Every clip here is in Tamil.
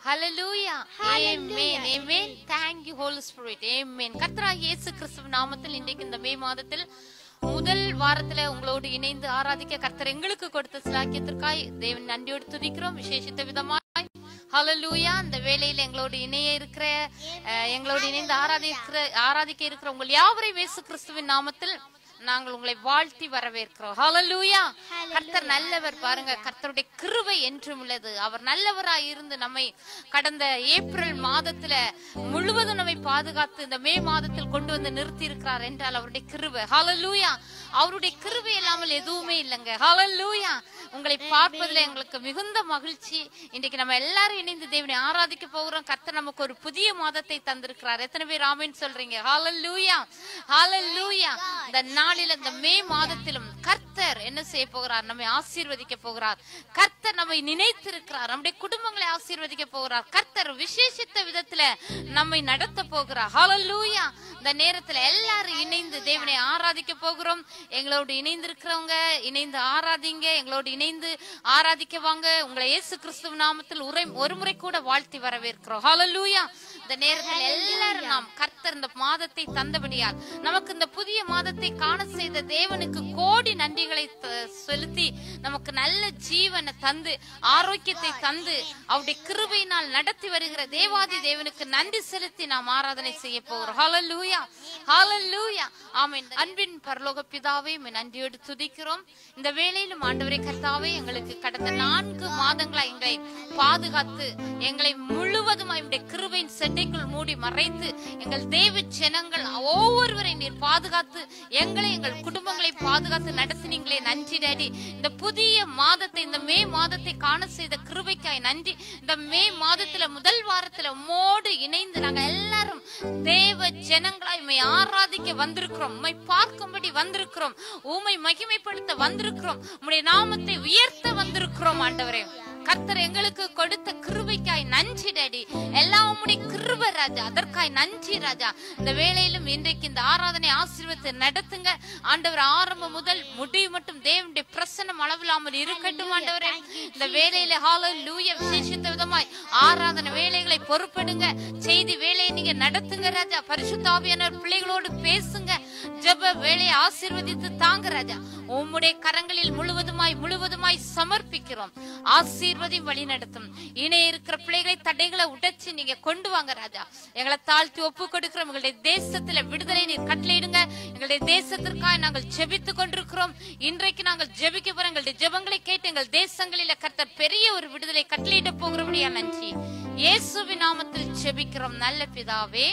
Hallelujah. Amen. Amen. Thank you, Holy Spirit. Amen. கர்த்தராகிய இயேசு கிறிஸ்துவ நாமத்தில் இன்றைக்கு இந்த மே மாதத்தில் முதல் வாரத்துல உங்களோடு இணைந்து ஆராதிக்க கர்த்தர் எங்களுக்கு கொடுத்த சிலாக்கியத்திற்காய் தேவன் நன்றியோடு துதிக்கிறோம் விசேஷித்த விதமாய் ஹalleluya இந்த வேளையில எங்களோடு இணைய இருக்கிற அஹ், எங்களோடு இணைந்து ஆராதிக்கிற ஆராதிக்க இருக்கிற உங்கள் யாவரையும் இயேசு கிறிஸ்துவின் நாமத்தில் நாங்கள் உங்களை வாழ்த்தி வரவேற்கிறோம் ஹalleluya கர்த்தர் நல்லவர் பாருங்க கர்த்தருடைய கிருபை என்றும் உள்ளது அவர் நல்லவராய் இருந்து நம்மை கடந்த ஏப்ரல் மாதத்துல முழுவதும் நம்மை பாதுகாத்து இந்த மே மாதத்தில் கொண்டு வந்து நிறுத்தி இருக்கிறார் என்றால் அவருடைய கிருபை ஹalleluya அவருடைய கிருபை இல்லாமல் எதுவுமே இல்லைங்க ஹalleluya உங்களை பார்ப்பதில் எங்களுக்கு மிகுந்த மகிழ்ச்சி இன்றைக்கு நம்ம எல்லாரும் இணைந்து தேவனை ஆராதிக்க போகிறோம் கர்த்தர் நமக்கு ஒரு புதிய மாதத்தை தந்திருக்கிறார் எத்தனை பேர் ஆமென் சொல்றீங்க ஹalleluya ஹalleluya இந்த நாளில் இந்த மே மாதத்திலும் கர்த்தர் என்ன செய்ய போகிறார் நம்மை ஆசீர்வதிக்க போகிறார் கர்த்தர் நம்மை நினைத்திருக்கிறார் நம்முடைய குடும்பங்களை ஆசீர்வதிக்க போகிறார் கர்த்தர் விசேஷித்த விதத்துல நம்மை நடத்த போகிறார் ஹalleluya இந்த நேரத்துல எல்லாரும் இணைந்து தேவனை ஆராதிக்க போகிறோம் எங்களோடு இணைந்து இருக்கிறவங்க இணைந்து ஆராதிங்க எங்களோடு இணைந்து ஆராதிக்க வாங்க உங்களை இயேசு கிறிஸ்துவ நாமத்தில் உரை ஒரு முறை கூட வாழ்த்தி வரவேற்கிறோம் ஹalleluya இந்த நேரத்தில் எல்லாரும் நாம் கர்த்தர் இந்த மாதத்தை தந்தபடியால் நமக்கு இந்த புதிய மாதத்தை காண செய்த தேவனுக்கு கோடி நன்றிகளை த- செலுத்தி நமக்கு நல்ல ஜீவனை தந்து ஆரோக்கியத்தை தந்து அவருடைய கிருபையினால் நடத்தி வருகிற தேவாதி தேவனுக்கு நன்றி செலுத்தி நாம் ஆராதனை செய்ய போகிறோம் ஹalleluya ஹalleluya ஆமென் அன்பின் பரலோக பிதாவே உம்மை நன்றியோடு துதிக்கிறோம் இந்த வேளையிலும் ஆண்டவரே கர்த்தாவே எங்களுக்கு கடந்த நான்கு மாதங்களா எங்களை பாதுகாத்து எங்களை முழுவதும் அவருடைய கிருபையின் செட்டைக்குள் மூடி மறைத்து எங்கள் தேவ ஜனங்கள் ஒவ்வொருவரை நீர் பாதுகாத்து எங்களை எங்கள் குடும்பங்களை பாதுகாத்து நடத்தினீங்களே நன்றி டாடி இந்த புதிய மாதத்தை இந்த மே மாதத்தை காண செய்த கிருபைக்காய் நன்றி இந்த மே மாதத்துல முதல் வாரத்துல உம்மோடு இணைந்து நாங்க எல்லாரும் தேவ ஜனங்களாய் உம்மை ஆராதிக்க வந்திருக்கிறோம் உம்மை பார்க்கும்படி வந்திருக்கிறோம் உம்மை மகிமைப்படுத்த வந்திருக்கிறோம் உம்முடைய நாமத்தை உயர்த்த வந்திருக்கிறோம் ஆண்டவரே கர்த்தர் எங்களுக்கு கொடுத்த கிருபைக்காய் நன்றி டாடி எல்லாம் உம்முடைய கிருபை ராஜா அதற்காய் நன்றி ராஜா இந்த வேளையிலும் இன்றைக்கு இந்த ஆராதனை ஆசீர்வத்தை நடத்துங்க ஆண்டவர் ஆரம்பம் முதல் முடிவு மட்டும் தேவனுடைய பிரசன்னம் அளவில்லாமல் இருக்கட்டும் ஆண்டவரே இந்த வேலையில ஹalleluya விசேஷித்த விதமாய் ஆராதனை வேலைகளை பொறுப்பெடுங்க செய்தி வேலையை நீங்க நடத்துங்க ராஜா பரிசுத்தாவியானவர் பிள்ளைகளோடு பேசுங்க ஜெப வேலையை ஆசீர்வதித்து தாங்க ராஜா உம்முடைய கரங்களில் முழுவதுமாய் முழுவதுமாய் சமர்ப்பிக்கிறோம் ஆசீர்வதி வழி நடத்தும் இணைய இருக்கிற பிள்ளைகளை தடைகளை உடைச்சு நீங்க கொண்டு வாங்க ராஜா எங்களை தாழ்த்தி ஒப்பு கொடுக்கிறோம் எங்களுடைய தேசத்துல விடுதலை நீர் கட்டளையிடுங்க எங்களுடைய தேசத்திற்காக நாங்கள் ஜெபித்து கொண்டிருக்கிறோம் இன்றைக்கு நாங்கள் ஜெபிக்க போறோம் எங்களுடைய ஜெபங்களை கேட்டு எங்கள் தேசங்களில கர்த்தர் பெரிய ஒரு விடுதலை கட்டளையிட போகிறபடியா நன்றி இயேசுவின் நாமத்தில் ஜெபிக்கிறோம் நல்ல பிதாவே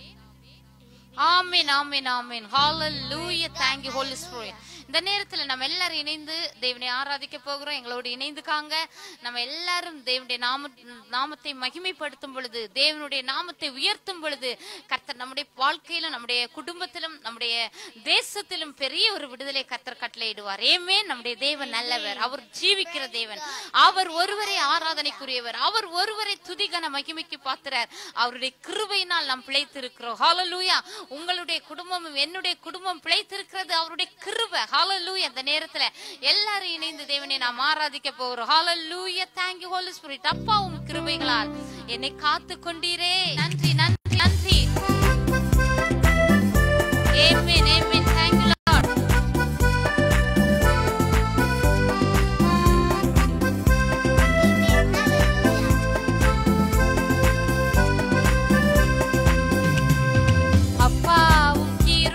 ஆமென் ஆமென் ஆமென் ஹalleluya thank you holy spirit இந்த நேரத்துல நம்ம எல்லாரும் இணைந்து தேவனை ஆராதிக்க போகிறோம் எங்களோடு இணைந்துக்காங்க நம்ம எல்லாரும் தேவனுடைய நாம நாமத்தை மகிமைப்படுத்தும் பொழுது தேவனுடைய நாமத்தை உயர்த்தும் பொழுது கர்த்தர் நம்முடைய வாழ்க்கையிலும் நம்முடைய குடும்பத்திலும் நம்முடைய தேசத்திலும் பெரிய ஒரு விடுதலை கர்த்தர் கட்டளையிடுவார் ஏமே நம்முடைய தேவன் நல்லவர் அவர் ஜீவிக்கிற தேவன் அவர் ஒருவரே ஆராதனைக்குரியவர் அவர் ஒருவரை துதிகன மகிமைக்கு பாத்திரார் அவருடைய கிருபையினால் நாம் பிழைத்திருக்கிறோம் ஹalleluya உங்களுடைய குடும்பமும் என்னுடைய குடும்பம் பிழைத்திருக்கிறது அவருடைய கிருபை ஹalleluya அந்த நேரத்துல எல்லாரும் இணைந்து தேவனை நாம் ஆராதிக்க போகிறோம் ஹalleluya thank you holy spirit அப்பா உம் கிருபைகளால் என்னை காத்து கொண்டீரே நன்றி நன்றி நன்றி amen amen thank you lord அப்பாவும்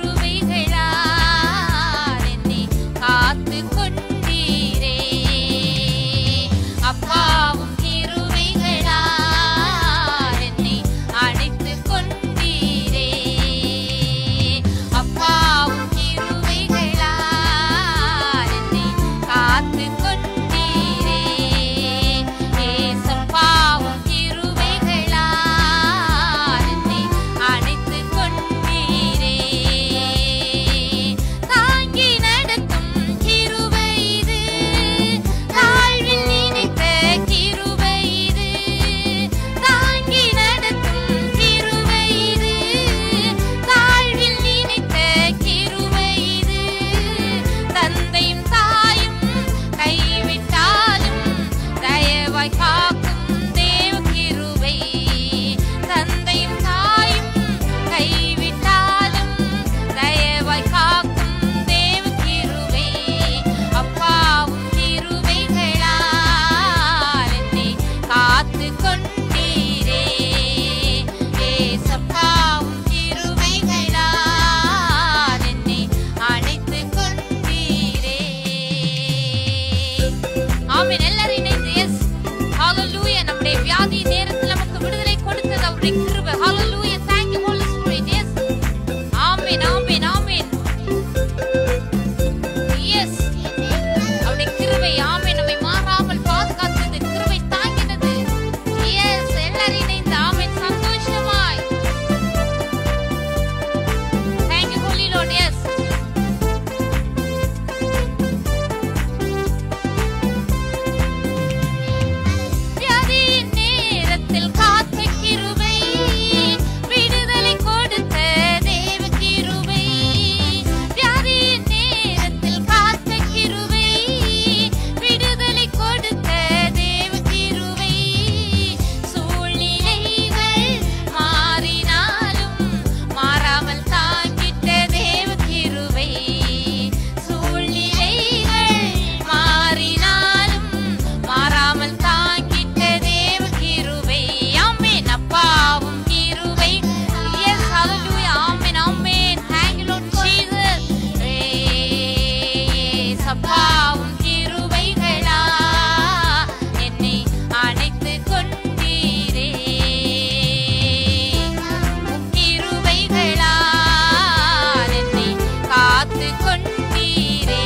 கிருபைகளால் என்னை காத்துக் கொண்டீரே. அப்பாவும் கிருபைகளால் என்னை அணைத்துக் ஆமென் எல்லாரும் இணைந்து எஸ் ஹalleluya நம்முடைய வியாதி நேரத்தில் நமக்கு விடுதலை கொடுத்தது அவருடைய கிருபை ஹalleluya thank you holy spirit yes ஆமென் ஆமென் ஆமென் எஸ் அவருடைய கிருபை ஆமென் நம்மை மாறாமல் பாதுகாத்தது கிருபை தாங்கினது எஸ் எல்லாரும் இணைந்து ஆமென் சந்தோஷமாய் thank you holy lord yes வியாதியின் நேரத்தில் காத்த கிருபை விடுதலை கொடுத்த தேவ கிருபை வியாதியின் நேரத்தில் காத்த கிருபை விடுதலை கொடுத்த தேவ கிருபை சூழ்நிலைகள் மாறினாலும் மாறாமல் தாங்கிட்ட தேவ கிருபை சூழ்நிலைகள் மாறினாலும் மாறாமல் தாங்கிட்ட தேவ கிருபை ஆமென் அப்பாவும் கிருபை எஸ் ஹalleluya ஆமென் ஆமென் thank you lord jesus yes அப்பாவும் கிருபைகளா என்னை அணைத்துக் கொண்டீரே உம் கிருபைகளால் என்னை காத்துக் கொண்டீரே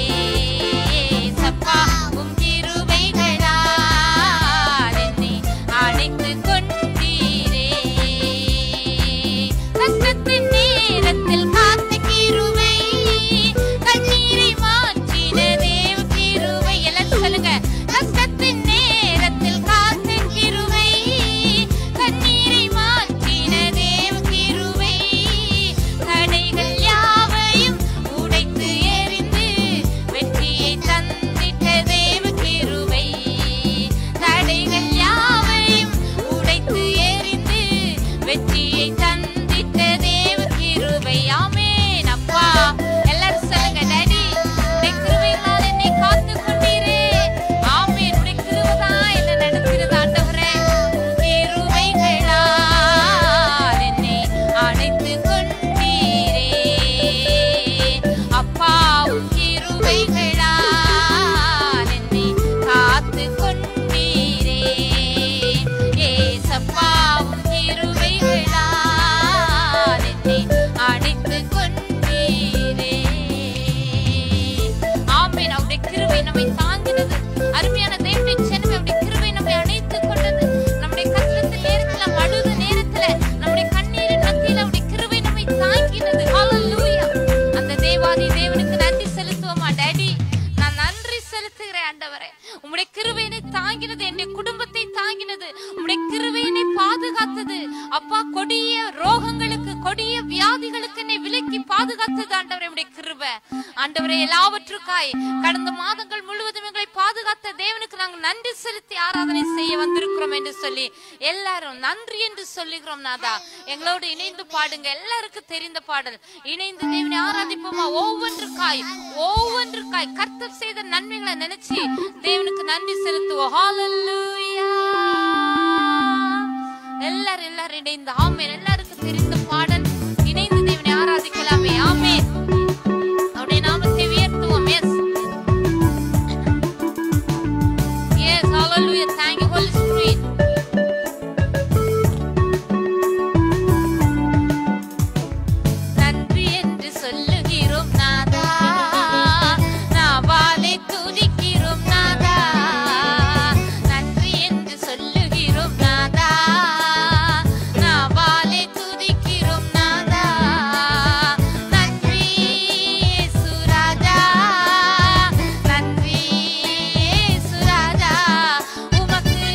சப்பா உம் கிருபைகளால் என்னை அணைத்துக் கொண்டீரே கஷ்டத்தின் நேரத்தில் காத்த கிருபை கண்ணீரை மாற்றின தேவ கிருபை எல்லாம் சொல்லுங்க கஷ்டத்தின் நேரத்தில் காத்த கிருபை கண்ணீரை மாற்றின தேவ கிருபை தடைகள் யாவையும் உடைத்து எறிந்து வெற்றியை தந்திட்ட தேவ கிருபை தடைகள் யாவையும் உடைத்து எறிந்து வெற்றியை தந்திட்ட தேவ கிருபை ஆமென் அப்பா எல்லாரும் சொல்லுங்க டாடி உடைய கிருபைகளால் என்னை காத்துக் கொண்டீரே ஆமென் உடைய கிருபைதான் என்ன நடக்கிறது ஆண்டவரே உம் கிருபைகளால் என்னை அணைத்துக் கொண்டீரே அப்பா உம் கிருபைகளால் என்னை காத்துக் கொண்டீரே ஏசப்பா உம் கிருபைகளால் என்னை அணைத்துக் கொண்டீரே ஆமென் அவருடைய கிருபை நம்மை தாங்கினது அருமையான தேவனுடைய ஜனமே அவருடைய கிருபை நம்மை அணைத்துக் கொண்டது நம்முடைய கஷ்டத்தில் நேரத்துல அழுத நேரத்துல நம்முடைய கண்ணீரின் மத்தியில் அவருடைய கிருபை நம்மை தாங்கினது ஹalleluya அந்த தேவாதி தேவனுக்கு நன்றி செலுத்துவோமா டாடி நான் நன்றி செலுத்துகிறேன் ஆண்டவரே உம்முடைய கிருபையினை தாங்கினது என்னுடைய குடும்பத்தை தாங்கினது உம்முடைய கிருபையினை பாதுகாத்தது அப்பா கொடிய ரோகங்களுக்கு கொடிய வியாதிகளுக்கு என்னை விலக்கி பாதுகாத்தது ஆண்டவரே உம்முடைய கிருபை ஆண்டவரே எல்லாவற்றுக்காய் கடந்த மாதங்கள் முழுவதும் எங்களை பாதுகாத்த தேவனுக்கு நாங்கள் நன்றி செலுத்தி ஆராதனை செய்ய வந்திருக்கிறோம் என்று சொல்லி எல்லாரும் நன்றி என்று சொல்லுகிறோம் நாதா எங்களோடு இணைந்து பாடுங்க எல்லாருக்கும் தெரிந்த பாடல் இணைந்து தேவனை ஆராதிப்போமா ஒவ்வொன்றுக்காய் ஒவ்வொன்றுக்காய் கர்த்தர் செய்த நன்மைகளை நினைச்சு தேவனுக்கு நன்றி செலுத்துவோம் ஹalleluya எல்லாரும் எல்லாரும் இணைந்து ஆமென் எல்லாருக்கும் தெரிந்த பாடல் இணைந்து தேவனை ஆராதிக்கலாமே ஆமென் அவருடைய நாமத்தை உயர்த்துவோம் எஸ் எஸ் ஹalleluya thank you holy spirit நன்றி என்று சொல்லுகிறோம் நாதா நாவாலே துதிக்கிறோம் நாதா நன்றி என்று சொல்லுகிறோம் நாதா நாவாலே துதிக்கிறோம் நாதா நன்றி சுராஜா நன்றி சுராஜா உமக்கு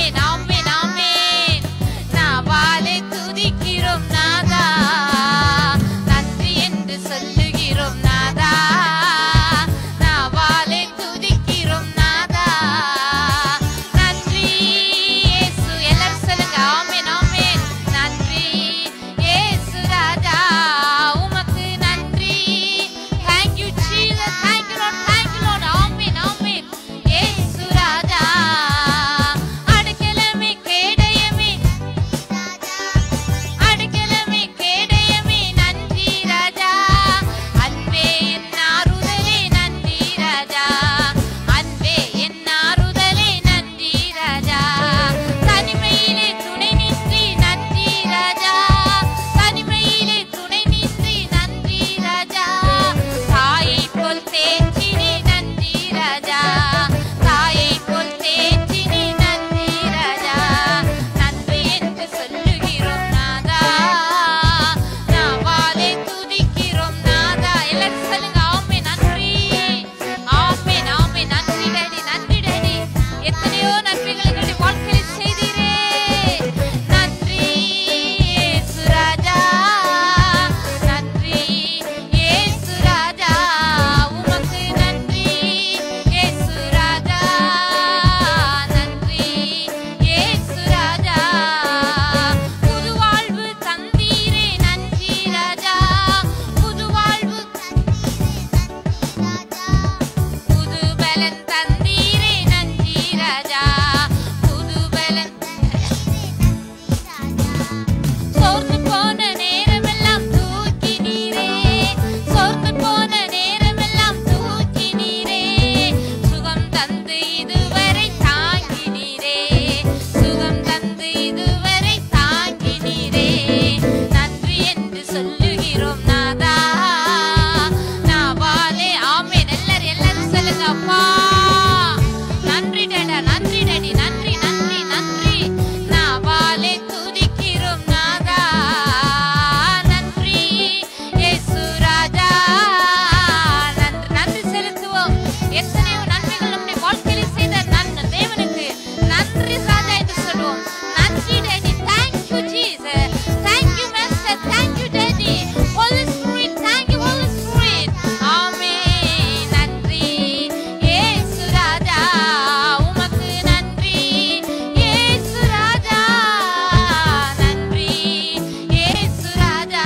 ஆமென் ஆமென் ஆமென் நாவாலே துதிக்கிறோம் நாதா நன்றி என்று சொல்லுகிறோம் நாதா நாவாலே துதிக்கிறோம் நாதா நன்றி இயேசு எல்லாரும் சொல்லுங்க ஆமென் ஆமென் நன்றி இயேசு ராஜா உமக்கு நன்றி thank you jesus thank you lord thank you lord ஆமென் ஆமென் இயேசு ராஜா அடைக்கலமே கேடயமே அடைக்கலமே கேடயமே நன்றி ராஜா அன்பே என் ஆறுதலே நன்றி ராஜா அன்பே என் ஆறுதலே நன்றி ராஜா தனிமையிலே துணை நின்றி நன்றி ராஜா தனிமையிலே துணை நின்றி நன்றி ராஜா தாயை போல் தேற்றினி நன்றி ராஜா தாயை போல் தேற்றினி நன்றி ராஜா நன்றி என்று சொல்லுகிறோம் நாதா நாவாலே துதிக்கிறோம் நாதா எல்லாரும் சொல்லுங்க ஆமே நன்றி ஆமே ஆமே நன்றி டேடி நன்றி டேடி எத்தனையோ நன்றிகளை எங்களுடைய வாழ்க்கையில் செய்தீரே நன்றி இயேசு ராஜா நன்றி இயேசு ராஜா உமக்கு நன்றி இயேசு ராஜா நன்றி இயேசு ராஜா புது வாழ்வு தந்தீரே நன்றி ராஜா புது வாழ்வு புது பலன் தந்தீரே நன்றி ராஜா புது பலன் சோர்ந்து போன நேரமெல்லாம் தூக்கி நீரே சோர்ந்து போன நேரமெல்லாம் தூக்கி நீரே சுகம் தந்து இதுவரை தாங்கி நீரே சுகம் தந்து இதுவரை தாங்கி நீரே நன்றி என்று சொல்லுகிறோம் நாதா நாவாலே ஆமென் எல்லாரும் எல்லாரும் சொல்லுங்க அப்பா நன்றி டேடா நன்றி டேடி நன்றி நன்றி நன்றி நாவாலே துதிக்கிறோம் நாதா நன்றி இயேசு ராஜா நன்றி நன்றி செலுத்துவோம் எத்தனையோ நன்மைகள் நம்முடைய வாழ்க்கையில் செய்த நன் தேவனுக்கு நன்றி ராஜா என்று சொல்லுவோம் நன்றி daddy thank you Jesus thank you master thank you daddy holy spirit thank you holy spirit ஆமென் நன்றி இயேசு ராஜா உமக்கு நன்றி இயேசு ராஜா நன்றி இயேசு ராஜா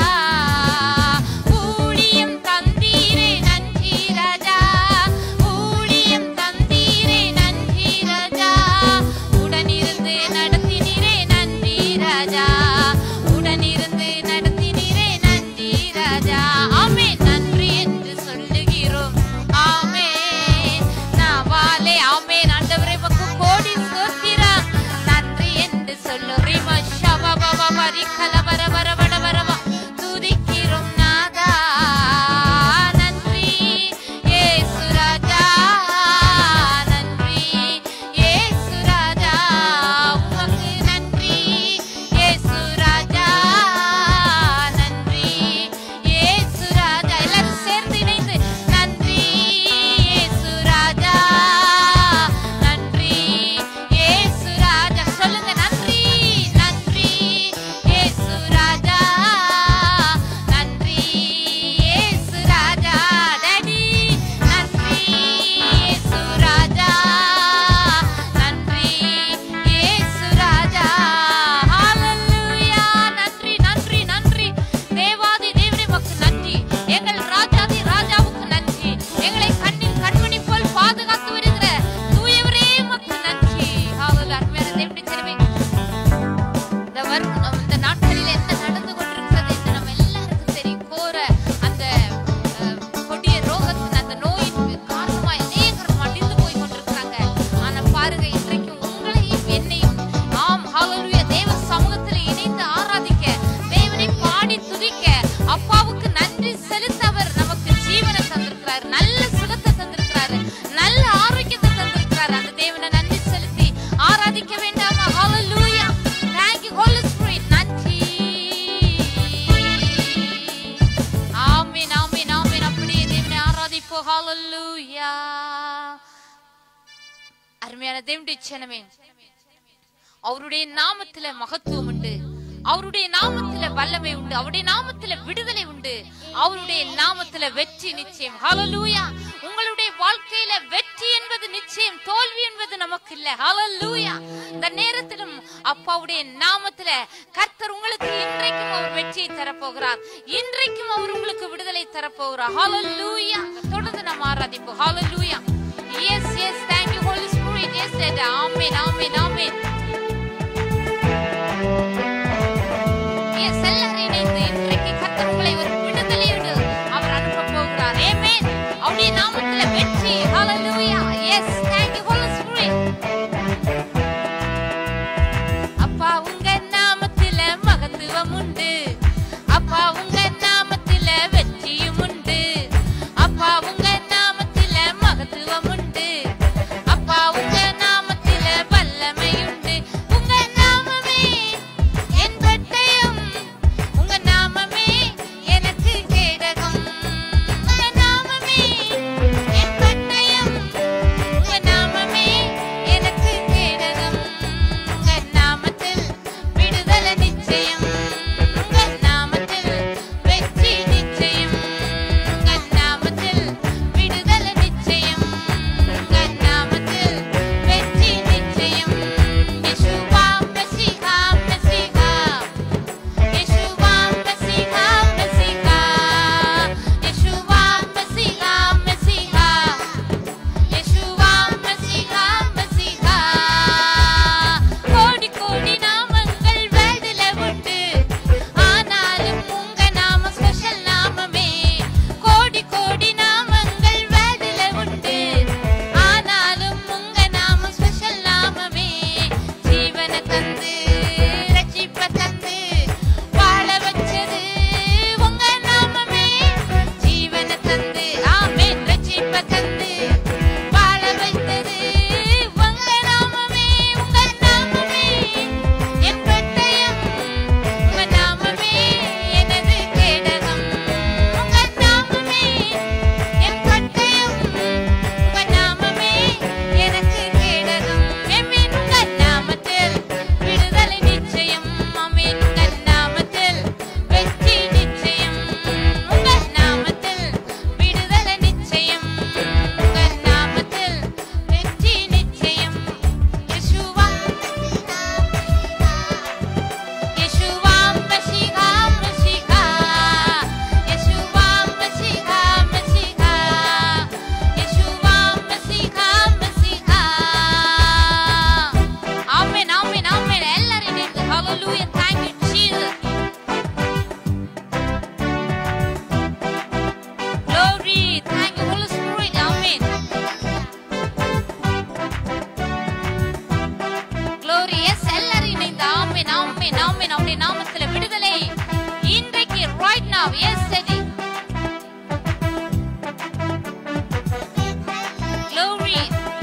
ஊழியம் தந்தீரே நன்றி ராஜா ஊழியம் தந்தீரே நன்றி ராஜா உடனிருந்து நடத்தினீரே நன்றி ராஜா உடனிருந்து நடத்தினீரே நன்றி ராஜா ஆமென் நன்றி என்று சொல்லுகிறோம் ஆமென் நாவாலே ஆமென் ஆண்டவரே உமக்கு கோடி ஸ்தோத்திரம் நன்றி என்று சொல்லு ரிம ஷப பப பரி கலவர வர வட வரவா துதிக்கிறோம் நாதா நன்றி இயேசு ராஜா நன்றி இயேசு ராஜா உமக்கு நன்றி இயேசு ராஜா நன்றி இயேசு ராஜா எல்லாரும் சேர்ந்து இணைந்து நன்றி இயேசு ராஜா நன்றி இயேசு ராஜா சொல்லுங்க நன்றி நன்றி இயேசு ராஜா நன்றி இயேசு ராஜா டாடி நன்றி இயேசு ராஜா நன்றி இயேசு ராஜா ஹalleluya நன்றி நன்றி நன்றி தேவாதி தேவனே உமக்கு நன்றி எங்கள் ராஜாதி ராஜாவுக்கு நன்றி எங்களை கண்ணின் கண்மணி போல் பாதுகாத்து வருகிற தூயவரே உமக்கு நன்றி ஹalleluya அருமையான தேவனுடைய ஜனமே இந்த வரும் இந்த நாட்களில் என்ன நடந்து கொண்டிருக்கிறது என்று நம்ம எல்லாருக்கும் தெரியும் கோர அந்த அஹ், கொடிய ரோகத்தின் அந்த நோயின் காரணமாய் அநேகர் மடிந்து போய் கொண்டிருக்கிறாங்க ஆனா பாருங்க இன்றைக்கு உங்களையும் என்னையும் ஆம் ஹalleluya தேவ சமூகத்தில் இணைந்து ஆராதிக்க தேவனை பாடி துதிக்க அப்பாவுக்கு நன்றி செலுத்த அவர் நமக்கு ஜீவனை தந்திருக்கிறார் நல்ல சுகத்தை தந்திருக்கிறாரு நல்ல ஆரோக்கியத்தை தந்திருக்கிறார் அந்த தேவனை நன்றி செலுத்தி ஆராதிக்க வேண்டாமா ஹalleluya thank you holy spirit நன்றி ஆமென் ஆமென் ஆமென் அப்படியே தேவனை ஆராதிப்போம் ஹalleluya அருமையான தேவனுடைய ஜனமே அவருடைய நாமத்துல மகத்துவம் உண்டு அவருடைய நாமத்துல வல்லமை உண்டு அவருடைய நாமத்துல விடுதலை உண்டு அவருடைய நாமத்துல வெற்றி நிச்சயம் ஹalleluya உங்களுடைய வாழ்க்கையில வெற்றி என்பது நிச்சயம் தோல்வி என்பது நமக்கு இல்ல ஹalleluya இந்த நேரத்திலும் அப்பாவுடைய நாமத்துல கர்த்தர் உங்களுக்கு இன்றைக்கும் அவர் வெற்றியை தரப்போகிறார் இன்றைக்கும் அவர் உங்களுக்கு விடுதலை தரப்போகிறார் ஹalleluya தொடர்ந்து நாம் ஆராதிப்போம் ஹalleluya yes yes thank you holy spirit yes Lord. amen amen amen Yes, எல்லாரும் இணைந்து இன்றைக்கு கர்த்தர் உங்களை ஒரு விடுதலையோடு அவர் அனுப்பப் போகிறார். Amen. அவருடைய நாமத்திலே வெற்றி. Hallelujah. Yes, thank you, Holy Spirit. அப்பா உங்க நாமத்தில மகத்துவம் உண்டு அப்பா உங்க நாமத்தில வெற்றியும் உண்டு அப்பா உங்க நாமத்தில மகத்துவம் உண்டு அப்பா உங்க நாமத்தில வல்லமை உண்டு உங்க நாமமே என் பட்டயம் உங்க நாமமே எனக்கு கேடகம் உங்க நாமமே என் பட்டயம் உங்க நாமமே எனக்கு கேடகம் உங்க நாமத்தில் விடுதலை நிச்சயம் உங்க நாமத்தில் வெற்றி நிச்சயம் உங்க நாமத்தில் விடுதலை நிச்சயம் உங்க நாமத்தில் வெற்றி நிச்சயம் யெஷுவா மெசிஹா மெசிஹா யெஷுவா மெசிஹா மெசிஹா யெஷுவா மெசிஹா மெசிஹா யெஷுவா மெசிஹா மெசிஹா கோடி கோடி நாமங்கள் வேர்ல்டுல உண்டு ஆனாலும் உங்க நாம ஸ்பெஷல் நாமமே கோடி கோடி நாமங்கள் வேர்ல்டுல உண்டு ஆனாலும் உங்க நாம ஸ்பெஷல் நாமமே ஜீவன தந்து ரட்சிப்ப தந்து வாழ வச்சது உங்க நாமமே ஜீவன தந்து ஆமென் ரட்சிப்ப தந்து வாழ வைத்தது உங்க நாமமே உங்க நாமமே என் பட்டயம் உங்க நாமமே எனது கேடகம் உங்க நாமமே என் பட்டயம் உங்க நாமமே எனக்கு கேடகம் எம்மின் உங்க நாமத்தில் விடுதலை நிச்சயம் அமீன் உங்க நாமத்தில் வெற்றி நிச்சயம் உங்க நாமத்தில் விடுதலை நிச்சயம் உங்க நாமத்தில் வெற்றி நிச்சயம் யெஷுவா யெஷுவா மஷிஹா மஷிஹா யெஷுவா மஷிஹா மஷிஹா யெஷுவா மஷிஹா மஷிஹா ஆமென் ஆமென் ஆமென் எல்லாரும் இணைந்து ஹalleluya thank you jesus glory thank you holy spirit amen glory yes எல்லாரும் இணைந்து ஆமென் ஆமென் ஆமென் அவருடைய நாமத்திலே விடுதலை இன்றைக்கு right now yes steady glory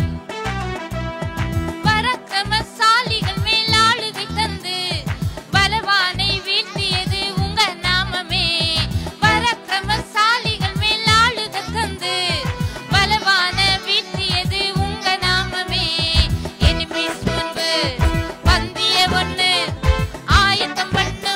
பராக்கிரமசாலிகள் மேல் ஆளுகை தந்து பலவானை வீழ்த்தியது உங்க நாமமே பராக்கிரமசாலிகள் மேல் ஆளுகை தந்து பலவான வீழ்த்தியது உங்க நாமமே எனிமீஸ் முன்பு பந்திய ஒண்ணு ஆயத்தம் பண்ண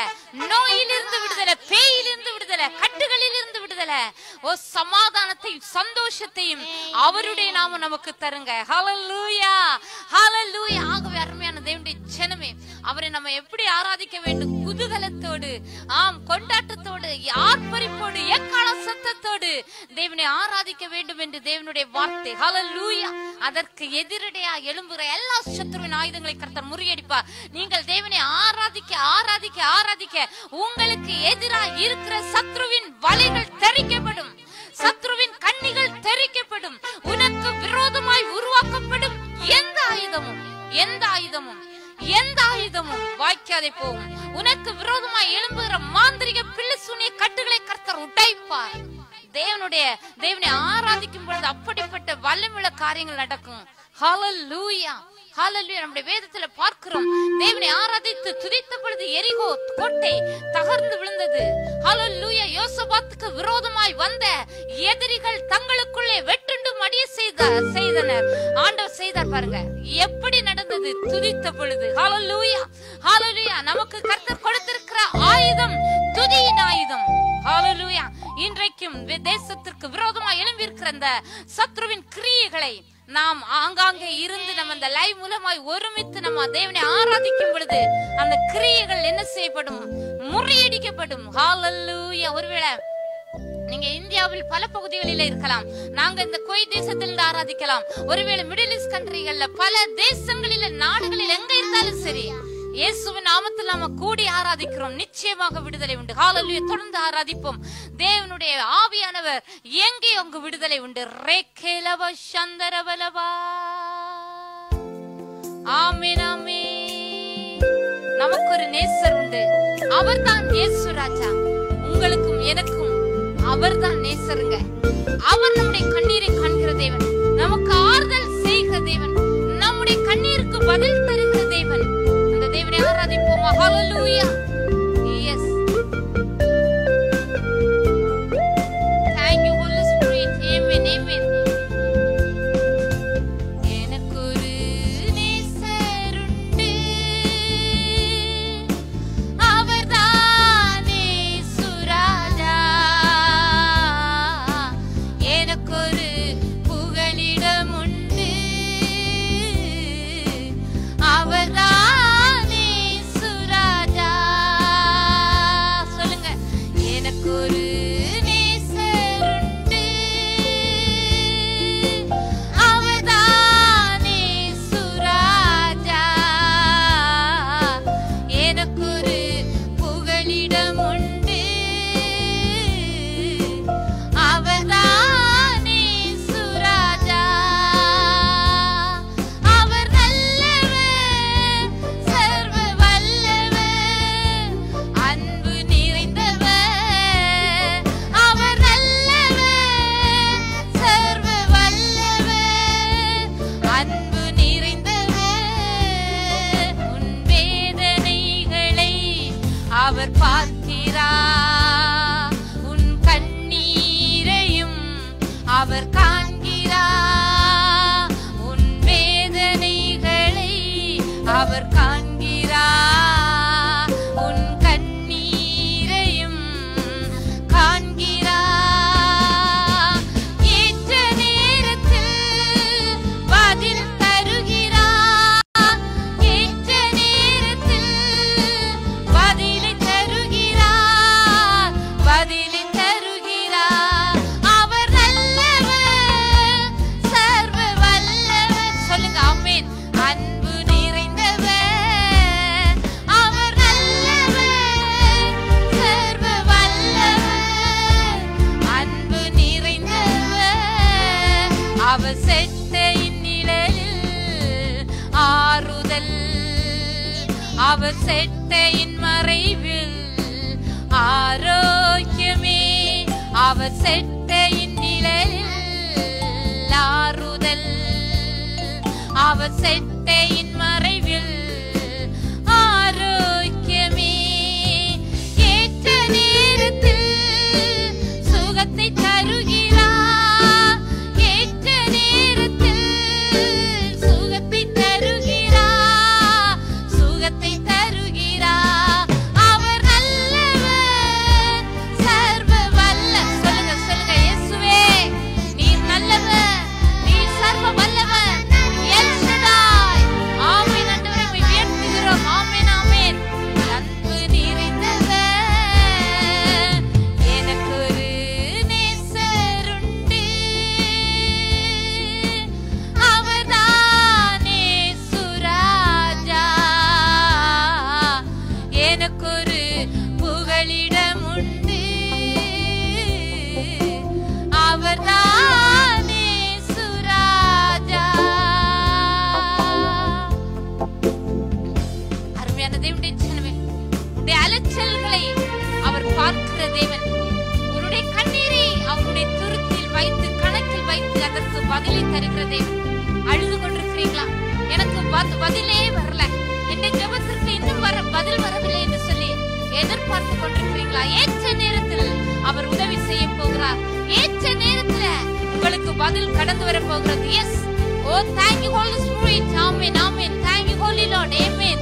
நோயிலிருந்து விடுதலை பேயிலிருந்து விடுதலை கட்டுகளிலிருந்து விடுதலை ஓ சமாதானத்தையும் சந்தோஷத்தையும் அவருடைய நாம நமக்கு தருங்க ஹalleluya ஹalleluya ஆகவே அருமையான தேவனுடைய ஜனமே அவரை நம்ம எப்படி ஆராதிக்க வேண்டும் குதூகலத்தோடு ஆம் கொண்டாட்டத்தோடு ஆர்ப்பரிப்போடு எக்கால சத்தத்தோடு தேவனை ஆராதிக்க வேண்டும் என்று தேவனுடைய வார்த்தை ஹalleluya அதற்கு எதிரடையா எழும்புகிற எல்லா சத்துருவின் ஆயுதங்களை கர்த்தர் முறியடிப்பார் நீங்கள் தேவனை ஆராதிக்க ஆராதிக்க ஆராதிக்க உங்களுக்கு எதிராக இருக்கிற சத்ருவின் வலைகள் தெரிக்கப்படும் சத்ருவின் கண்ணிகள் தெரிக்கப்படும் உனக்கு விரோதமாய் உருவாக்கப்படும் எந்த ஆயுதமும் எந்த ஆயுதமும் எந்த ஆயுதமும் வாய்க்காதே போகும் உனக்கு விரோதமாய் எழும்புகிற மாந்திரிக பிள்ளைசூனிய கட்டுகளை கர்த்தர் உடைப்பார் தேவனுடைய தேவனை ஆராதிக்கும் பொழுது அப்படிப்பட்ட வல்லமுள்ள காரியங்கள் நடக்கும் ஹalleluya ஹalleluya நம்முடைய வேதத்துல பார்க்கிறோம் தேவனை ஆராதித்து துதித்த பொழுது எரிகோ கோட்டை தகர்ந்து விழுந்தது ஹalleluya யோசபாத்துக்கு விரோதமாய் வந்த எதிரிகள் தங்களுக்குள்ளே வெட்டுண்டு மடிய செய்த செய்தனர் ஆண்டவர் செய்தார் பாருங்க எப்படி நடந்தது துதித்த பொழுது ஹalleluya ஹalleluya நமக்கு கர்த்தர் கொடுத்திருக்கிற ஆயுதம் துதியின் ஆயுதம் ஹalleluya இன்றைக்கும் வி- தேசத்திற்கு விரோதமாக எழும்பியிருக்கிற அந்த சத்ருவின் கிரியைகளை நாம் ஆங்காங்கே இருந்து நம்ம அந்த லைவ் மூலமாய் ஒருமித்து நம்ம தேவனை ஆராதிக்கும் பொழுது அந்த கிரியைகள் என்ன செய்யப்படும் முறியடிக்கப்படும் ஹalleluya ஒருவேளை நீங்க இந்தியாவில் பல பகுதிகளில் இருக்கலாம் நாங்க இந்த கோய் தேசத்திலிருந்து ஆராதிக்கலாம் ஒருவேளை மிடில் ஈஸ்ட் கண்ட்ரிகள்ல பல தேசங்களில நாடுகளில் எங்க இருந்தாலும் சரி இயேசுவின் நாமத்தில் நாம கூடி ஆராதிக்கிறோம் நிச்சயமாக விடுதலை உண்டு ஹalleluya தொடர்ந்து ஆராதிப்போம் தேவனுடைய ஆவியானவர் எங்கே அங்கு விடுதலை உண்டு ரேக்கேலவ சந்தரவலவா ஆமென் ஆமென் நமக்கு ஒரு நேசர் உண்டு அவர்தான் இயேசு ராஜா உங்களுக்கும் எனக்கும் அவர்தான் நேசருங்க அவர் நம்முடைய கண்ணீரை காண்கிற தேவன் நமக்கு ஆறுதல் செய்கிற தேவன் நம்முடைய கண்ணீருக்கு பதில் தருகிற தேவன் அந்த தேவனை ஆராதிப்போமா ஹalleluya yes Thank you Holy Spirit amen amen எனக்கொரு நேசருண்டு அவர்தானே சுராஜா எனக்கொரு புகலிடம் உண்டு அவர்தானே சுராஜா சொல்லுங்க எனக்கொரு நேசருண்டு அவர்தானே சுராஜா எனக்கொரு புகலிடம் உண்டு அவர்தானே சுராஜா அவர் நல்லவர் சர்வ வல்லவர் அன்பு நிறைந்தவர் அவர் நல்லவர் சர்வ வல்லவர் அன்பு நிறைந்தவர் உன் வேதனைகளை அவர் பார்க்கிறார் உன் கண்ணீரையும் அவர் காண்கிறார் உன் வேதனைகளை அவர் காண்கிறார் உன் கண்ணீரையும் காண்கிறார் ஏற்ற நேரத்தில் பதில் தருகிறார் ஏற்ற நேரத்தில் பதிலை தருகிறார் பதிலை தருகிறார் அவர் நல்லவர் சர்வ வல்லவர் சொல்லுங்க ஆமென் அன்பு நிறைந்தவர் அவர் நல்லவர் சர்வ வல்லவர் அன்பு நிறைந்தவர் அவர் செட்டையின் நிழலில் ஆறுதல் அவர் செட்டையின் மறைவில் ஆரோக்கியமே அவர் செட்டையின் நிழலில் ஆறுதல் அவர் செட்டையின் மறைவில் ஆரோக்கியமே ஏற்ற நேரத்தில் சுகத்தை தருகிறார் ஏற்ற நேரத்தில் சுகத்தை தருகிறார் சுகத்தை தருகிறார் அவர் பதிலை தருகிற தேவன் அழுது கொண்டிருக்கிறீங்களா எனக்கு பத்- பதிலே வரல என் ஜெபத்திற்கு இன்னும் வர பதில் வரவில்லை என்று சொல்லி எதிர்பார்த்து கொண்டிருக்கிறீங்களா ஏற்ற நேரத்தில் அவர் உதவி செய்ய போகிறார் ஏற்ற நேரத்துல உங்களுக்கு பதில் கடந்து வர போகிறது yes oh thank you holy spirit ஆமென் ஆமென் தேங்க் யூ ஹோலி லார்ட் ஆமென்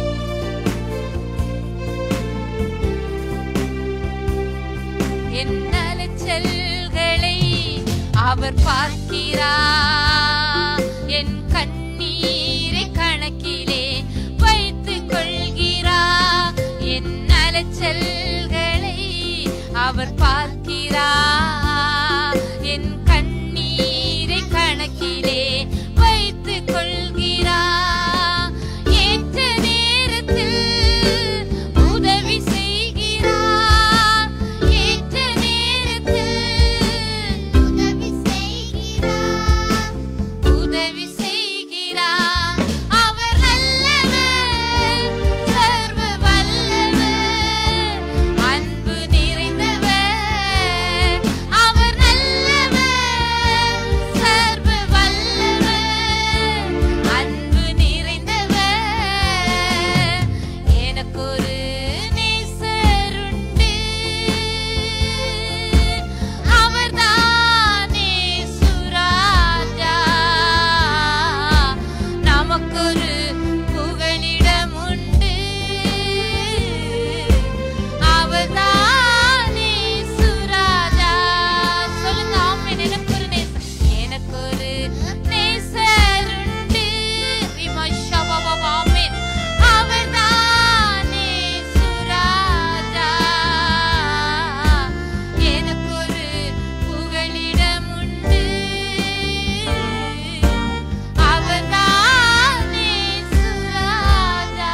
என் அலைச்சல்களை அவர் பார்க்கிறார் என் கண்ணீரை கணக்கிலே வைத்துக் கொள்கிறார் என் அலைச்சல்களை அவர் பார்க்கிறார் என் கண்ணீரை கணக்கிலே வைத்துக் கொள்கிறார் ஏற்ற நேரத்தில் உதவி செய்கிறார் ஏற்ற நேரத்தில் உதவி செய்கிறார் உதவி செய்கிறார் அவர் நல்லவர் சர்வ வல்லவர் அன்பு நிறைந்தவர் அவர் நல்லவர் சர்வ வல்லவர் அன்பு நிறைந்தவர் எனக்கு ஒரு நேசருண்டு அவர்தானே சுராஜா நமக்கொரு புகலிடம் உண்டு அவர்தானே சுராஜா சொல்லுங்க ஆமென் எனக்கு ஒரு நேசர் எனக்கு ஒரு நேசர் உண்டு விமர்சபவ ஆமென் அவர்தானே சுராஜா எனக்கு ஒரு புகலிடம் உண்டு அவர்தானே சுராஜா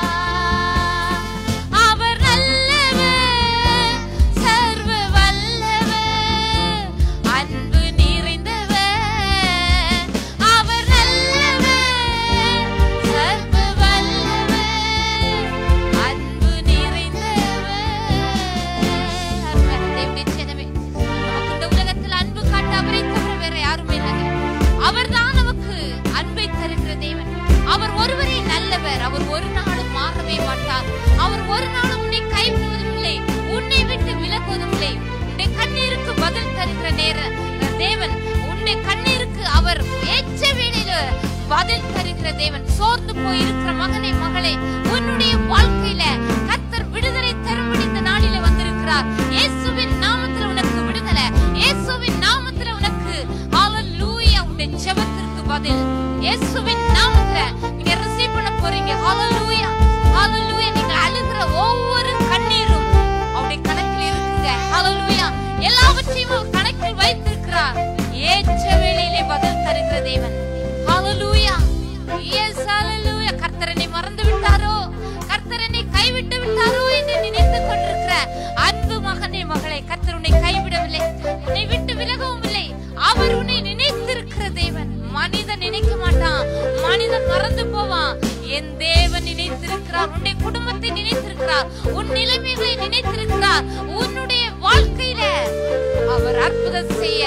அவர் நல்லவர் சர்வ வல்லவர் அன்பு நிறைந்தவர் அவர் நல்லவர் சர்வ வல்லவர் அன்பு நிறைந்தவர் அருமையான தேவனுடைய ஜனமே, நமக்கு இந்த உலகத்தில் அன்பு காட்ட அவரை தவிர வேற யாருமே இல்லைங்க அவர்தான் நமக்கு அன்பை தருகிற தேவன் அவர் ஒருவரே நல்லவர் அவர் ஒரு நாளும் மாறவே மாட்டார் அவர் ஒரு நாளும் உன்னை கைவிடுவதும் இல்லை உன்னை விட்டு விலகுவதும் இல்லை உன்னை கண்ணீருக்கு பதில் தருகிற நேர தேவன் உன்னை கண்ணீருக்கு அவர் ஏற்ற வேளையில பதில் தருகிற தேவன் சோர்ந்து போய் இருக்கிற மகனே மகளே உன்னுடைய வாழ்க்கையில கர்த்தர் விடுதலை தரும்படி இந்த நாளில வந்திருக்கிறார் இயேசுவின் நாமத்துல உனக்கு விடுதலை இயேசுவின் நாமத்துல உனக்கு ஹalleluya உன்னுடைய ஜெபத்திற்கு பதில் இயேசுவின் நாமத்துல நீங்க ரிசீவ் பண்ண போறீங்க ஹalleluya ஹalleluya நீங்க அழுகிற ஒவ்வொரு கண்ணீரும் அவருடைய கணக்கில் இருக்குங்க ஹalleluya எல்லாவற்றையும் அவர் கணக்கில் வைத்திருக்கிறார் ஏற்ற வேளையிலே பதில் தருகிற தேவன் ஹalleluya எஸ் ஹalleluya கர்த்தரனை மறந்து விட்டாரோ கர்த்தரனை கைவிட்டு விட்டாரோ என்று நினைத்துக் கொண்டிருக்கிற அன்பு மகனே மகளே கர்த்தர் உன்னை கைவிடவில்லை உன்னை விட்டு விலகவும் இல்லை அவர் உன்னை நினைத்திருக்கிற தேவன் மனிதன் நினைக்க மாட்டான் மனிதன் மறந்து போவான் என் தேவன் நினைத்திருக்கிறார் உன்னுடைய குடும்பத்தை நினைத்திருக்கிறார் உன் நிலைமைகளை நினைத்திருக்கிறார் உன்னுடைய வாழ்க்கையில அவர் அற்புதம் செய்ய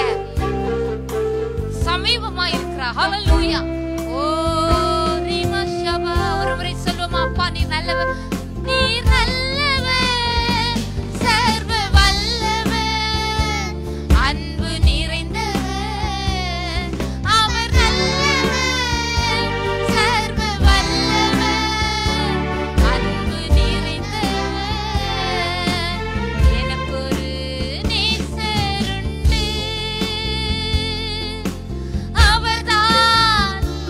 சமீபமா இருக்கிறார் ஹalleluya ஓ ரீமா ஷபா ஒரு முறை சொல்லுமா அப்பா நீ நல்லவர் நீ நல்லவர் சர்வ வல்லவர் அன்பு நிறைந்தவர் அவர் நல்லவர் சர்வ வல்லவர் அன்பு நிறைந்தவர் எனக்கு ஒரு நேசருண்டு அவர்தான்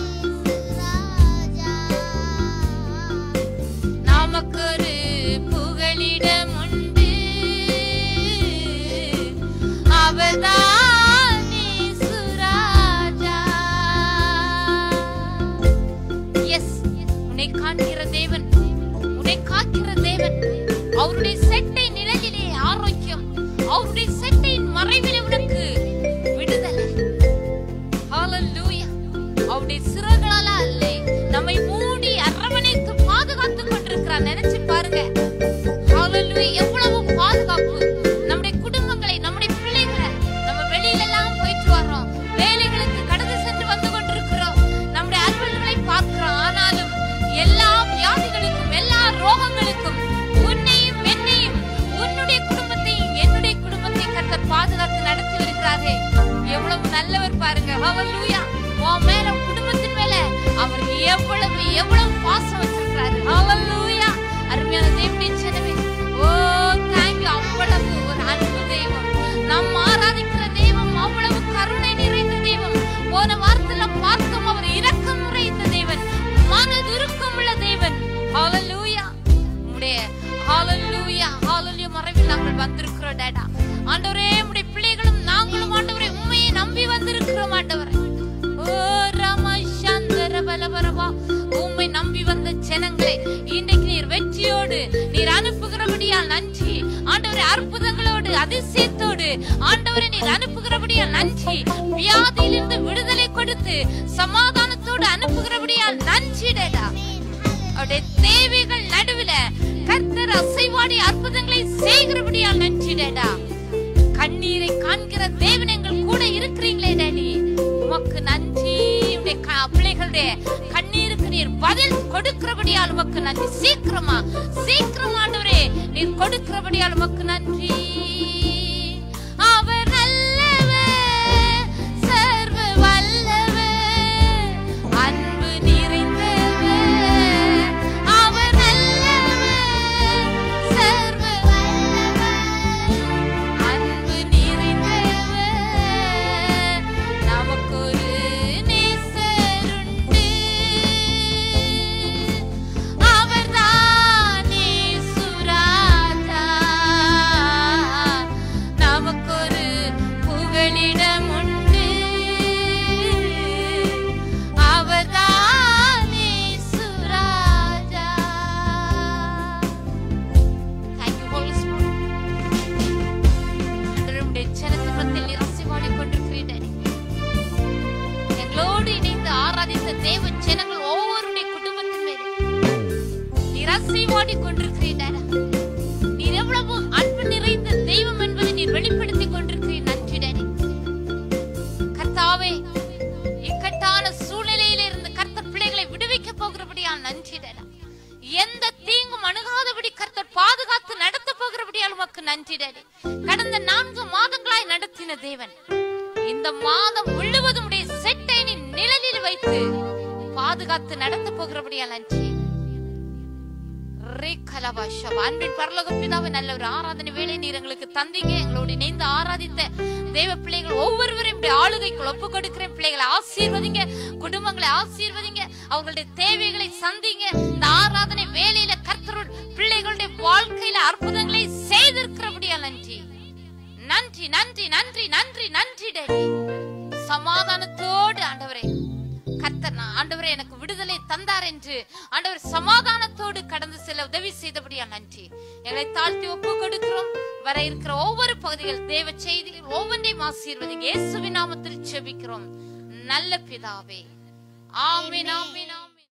பாருங்க ஹalleluya உன் மேல உன் குடும்பத்தின் மேல அவர் எவ்வளவு எவ்வளவு பாசம் வச்சிருக்காரு ஹalleluya அருமையான தேவனுடைய ஜனமே ஓ thank you அவ்வளவு ஒரு அன்பு தெய்வம் நாம் ஆராதிக்கிற தெய்வம் அவ்வளவு கருணை நிறைந்த தெய்வம் போன வாரத்துல பார்த்தோம் அவர் இரக்கம் நிறைந்த தேவன் மனதுருக்கம் உள்ள தேவன் ஹalleluya உம்முடைய ஹalleluya ஹalleluya மறைவில் நாங்கள் வந்திருக்கிறோம் டேடா ஆண்டவரே உம்முடைய பிள்ளைகளும் நாங்களும் ஆண்டவரே உண்மையை நம்பி வந்திருக்கிறோம் ஆண்டவரே ஓ ரமசந்தர பலபரவா உம்மை நம்பி வந்த ஜனங்களை இன்றைக்கு நீர் வெற்றியோடு நீர் அனுப்புகிறபடியால் நன்றி ஆண்டவரே அற்புதங்களோடு அதிசயத்தோடு ஆண்டவரே நீர் அனுப்புகிறபடியால் நன்றி வியாதியிலிருந்து விடுதலை கொடுத்து சமாதானத்தோடு அனுப்புகிறபடியால் நன்றி டேடா அவருடைய தேவைகள் நடுவுல கர்த்தர் அசைவாடி அற்புதங்களை செய்கிறபடியால் நன்றி டேடா கண்ணீரை காண்கிற தேவன் எங்கள் கூட இருக்கிறீங்களே டேடி உமக்கு நன்றி உடைய க- பிள்ளைகளுடைய கண்ணீருக்கு நீர் பதில் கொடுக்கிறபடியால் உமக்கு நன்றி சீக்கிரமா சீக்கிரம் ஆண்டவரே நீர் கொடுக்கிறபடியால் உமக்கு நன்றி அவர் நல்லவர் சர்வ வல்லவர் அன்பு நிறைந்தவர் அவர் நல்லவர் சர்வ வல்லவர் அன்பு நிறைந்தவர் நமக்கொரு நேசருண்டு அவர்தானே சுராஜா நமக்கொரு புகலிடம் உண்டு அவர்தானே சுராஜா Thank you, Holy Spirit. ஆண்டவருடைய ஜனத்தின் மத்தியில் நீர் அசைவாடிக் கொண்டிருக்கிறீரே. எங்களோடு இணைந்து ஆராதித்த தேவ ஜனங்கள் ஒவ்வொருடைய குடும்பத்தின் மேலே நீர் அசைவாடிக் கொண்டிருக்கிறீரே. நீர் எவ்வளவு அன்பு நிறைந்த தெய்வம் என்பதை நீர் வெளிப்படுத்திக் கொண்டிருக்கிறீர் நன்றி டேடி. கர்த்தாவே இக்கட்டான சூழ்நிலையில இருந்து கர்த்தர் பிள்ளைகளை விடுவிக்க போகிறபடியால் நன்றி டேடா. எந்த தீங்கும் அணுகாதபடி கர்த்தர் பாதுகாத்து நடத்த போகிறபடியால் உமக்கு நன்றி டேடி. கடந்த நான்கு மாதங்களாய் நடத்தின தேவன் இந்த மாதம் முழுவதும் உடைய செட்டை நீ நிழலில் வைத்து பாதுகாத்து நடத்த போகிறபடியால் நன்றி ரேகலபாஷா. அன்பின் பரலோக பிதாவே நல்ல ஒரு ஆராதனை வேலை நீர் எங்களுக்கு தந்தீங்க எங்களோடு இணைந்து ஆராதித்த தேவ பிள்ளைகள் ஒவ்வொருவரையும் இப்படி ஆளுகைக்குள் ஒப்பு கொடுக்கிறேன் பிள்ளைகளை ஆசீர்வதிங்க குடும்பங்களை ஆசீர்வதிங்க அவங்களுடைய தேவைகளை சந்திங்க இந்த ஆராதனை வேலையில கர்த்தரோட பிள்ளைகளுடைய வாழ்க்கையில அற்புதங்களை செய்திருக்கிறபடியா நன்றி நன்றி நன்றி நன்றி நன்றி நன்றி டேடி சமாதானத்தோடு ஆண்டவரே கர்த்தர் நான் ஆண்டவரே எனக்கு விடுதலை தந்தார் என்று ஆண்டவர் சமாதானத்தோடு கடந்து செல்ல உதவி செய்தபடியா நன்றி எங்களை தாழ்த்தி ஒப்பு கொடுக்கிறோம் வர இருக்கிற ஒவ்வொரு பகுதிகள் தேவ செய்திகள் ஒவ்வொன்றையும் ஆசீர்வதிங்க இயேசுவின் நாமத்தில் செபிக்கிறோம் நல்ல பிதாவே ஆமென் ஆமென் ஆமென்